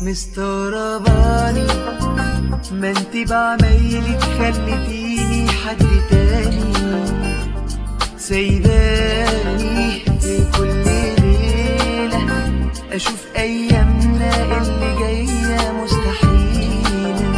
مستغرباني ما انت بعمايلك خلتيني حد تاني سايباني في كل ليلة أشوف أيامنا اللي جاية مستحيلة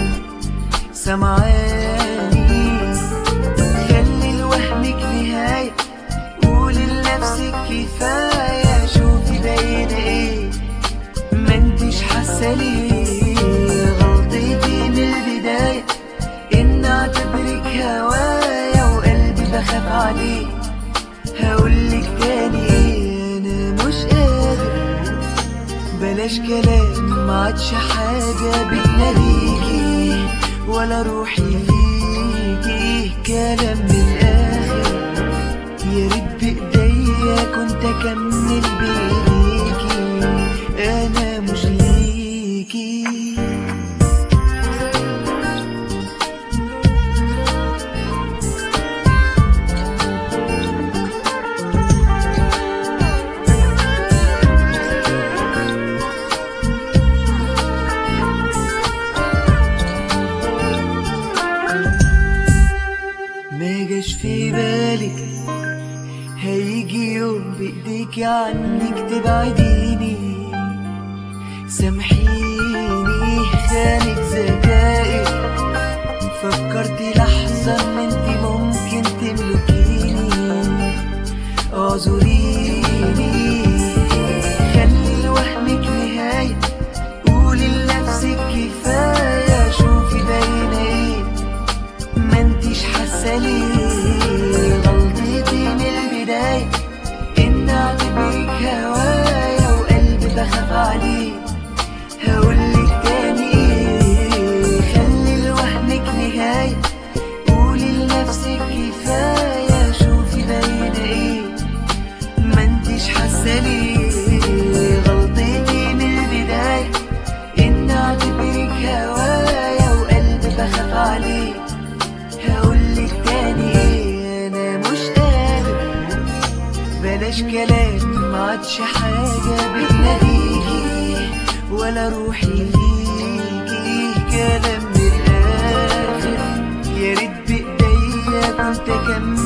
سمعاني خلي لوهمك نهاية قولي لنفسك كفاية شوفي باين ايه ما انتش حاسة ليه غلطتي من البداية ان اعتبرك هوايا وقلبي بخاف عليه هقولك تاني ايه انا مش قادر بلاش كلام ما عادش حاجة بتناديكي ولا روحي فيكي كلام من الآخر يا ريت بإيديا كنت أكمل بإيديكي أنا مش ليكي ما جاش في بالك هيجي يوم بايديكي عنك تبعديني سامحيني خانك ذكائي فكرتي لحظة ان انت ممكن تملكيني اعذريني خلي لوهمك نهاية قولي لنفسك كفاية شوفي باينة ايه ما انتش حاسه ليه غلطتي من البدايه ان اعتبرك هوايا وقلبي بخاف عليه هقولك تاني ايه خلي لوهمك نهايه قولي لنفسك كفايه شوفي باينه ايه ما انتش حاسه ليه غلطتي من البدايه ان اعتبرك هوايا وقلبي بخاف عليه هقولك تاني ايه انا مش قادر بلاش كلام ما عادش حاجة بتناديكي ولا روحي فيكي كلام من الآخر يا ريت بإيديا كنت أكمل